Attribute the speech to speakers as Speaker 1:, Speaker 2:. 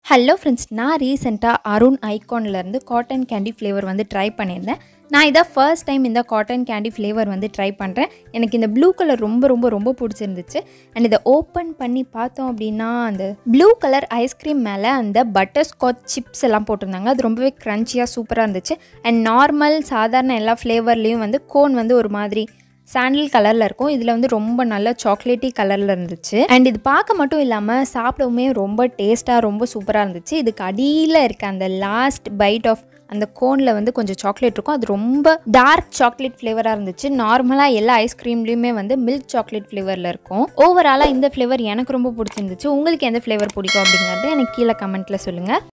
Speaker 1: hello friends நான் ரீசெண்டாக அருண் ஐகான்லேருந்து காட்டன் கேண்டி ஃப்ளேவர் வந்து ட்ரை பண்ணியிருந்தேன் நான் இதான் ஃபர்ஸ்ட் டைம் இந்த காட்டன் கேண்டி ஃப்ளேவர் வந்து ட்ரை பண்ணுறேன் எனக்கு இந்த ப்ளூ கலர் ரொம்ப ரொம்ப ரொம்ப பிடிச்சிருந்துச்சு அண்ட் இதை ஓப்பன் பண்ணி பார்த்தோம் அப்படின்னா அந்த ப்ளூ கலர் ஐஸ்கிரீம் மேலே அந்த பட்டர் ஸ்காட்ச் சிப்ஸ் எல்லாம் போட்டிருந்தாங்க அது ரொம்பவே க்ரன்ச்சியாக சூப்பராக இருந்துச்சு அண்ட் நார்மல் சாதாரண எல்லா ஃப்ளேவர்லேயும் வந்து கோன் வந்து ஒரு மாதிரி சாண்டில் கலரில் இருக்கும் இதில் வந்து ரொம்ப நல்ல சாக்லேட்டி கலரில் இருந்துச்சு அண்ட் இது பார்க்க மட்டும் இல்லாமல் சாப்பிடவுமே ரொம்ப டேஸ்ட்டாக ரொம்ப சூப்பராக இருந்துச்சு இதுக்கு அடியில் இருக்க அந்த லாஸ்ட் பைட் ஆஃப் அந்த கோனில் வந்து கொஞ்சம் சாக்லேட் இருக்கும் அது ரொம்ப டார்க் சாக்லேட் ஃப்ளேவராக இருந்துச்சு நார்மலாக எல்லா ஐஸ்கிரீம்லேயுமே வந்து மில்க் சாக்லேட் ஃப்ளேவரில் இருக்கும் ஓவராலாக இந்த ஃப்ளேவர் எனக்கு ரொம்ப பிடிச்சிருந்துச்சு உங்களுக்கு எந்த ஃப்ளேவர் பிடிக்கும் அப்படிங்கிறது எனக்கு கீழே கமெண்ட்டில் சொல்லுங்கள்